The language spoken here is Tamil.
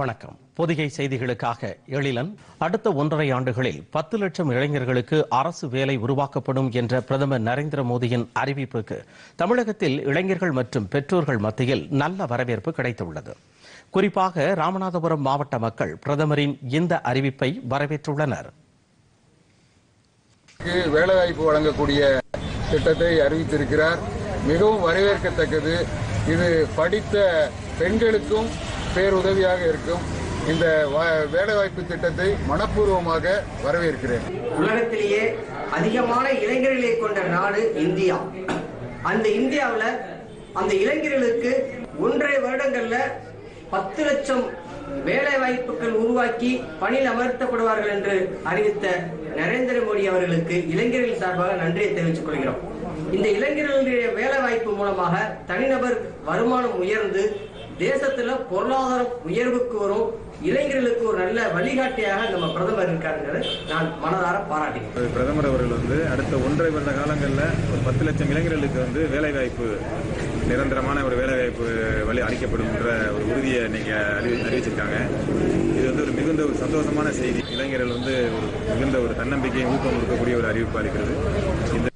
வணக்கம் பொதிகை செய்திகளுக்காக எழிலன் அடுத்த ஒன்றரை ஆண்டுகளில் பத்து லட்சம் இளைஞர்களுக்கு அரசு வேலை உருவாக்கப்படும் என்ற பிரதமர் நரேந்திர மோடியின் அறிவிப்புக்கு தமிழகத்தில் இளைஞர்கள் மற்றும் பெற்றோர்கள் மத்தியில் நல்ல வரவேற்பு கிடைத்துள்ளது குறிப்பாக ராமநாதபுரம் மாவட்ட மக்கள் பிரதமரின் இந்த அறிவிப்பை வரவேற்றுள்ளனர் க்கு வேலைவாய்ப்பு வழங்கக்கூடிய திட்டத்தை அறிவித்திருக்கிறார் மிகவும் வரவேற்கத்தக்கது இது படித்த பெண்களுக்கும் பேருதவியாக இருக்கும் இந்த வ- வேலைவாய்ப்பு திட்டத்தை மனப்பூர்வமாக வரவேற்கிறேன் உலகத்திலேயே அதிகமான இளைஞர்களை கொண்ட நாடு இந்தியா அந்த இந்தியாவுல அந்த இளைஞர்களுக்கு ஒன்றரை வருடங்கள்ல பத்து லட்சம் வேலை வாய்ப்புகள் உருவாக்கி பணியில் அமர்த்தப்படுவார்கள் என்று அறிவித்த நரேந்திர மோடி அவர்களுக்கு இளைஞர்கள் சார்பாக நன்றியை தெரிவித்துக் கொள்கிறோம் இந்த இளைஞர்களுடைய வேலை வாய்ப்பு மூலமாக தனிநபர் வருமானம் உயர்ந்து தேசத்துல பொருளாதாரம் உயர்வுக்கு வரும் இளைஞர்களுக்கு ஒரு நல்ல வழிகாட்டியாக நம்ம பிரதமர் இருக்காருங்கிறதை நான் மனதார பாராட்டுகிறேன் பிரதமர் அவர்கள் வந்து அடுத்த ஒன்றரை வருட காலங்களில் ஒரு பத்து லட்சம் இளைஞர்களுக்கு வந்து வேலைவாய்ப்பு நிரந்தரமான ஒரு வேலைவாய்ப்பு வழி அளிக்கப்படும் என்ற ஒரு உறுதியை இன்னைக்கு அறிவி அறிவிச்சிருக்காங்க இது வந்து ஒரு மிகுந்த ஒரு சந்தோஷமான செய்தி இளைஞர்கள் வந்து ஒரு மிகுந்த ஒரு தன்னம்பிக்கையை ஊக்கம் கொடுக்கக்கூடிய ஒரு அறிவிப்பு அளிக்கிறது இந்த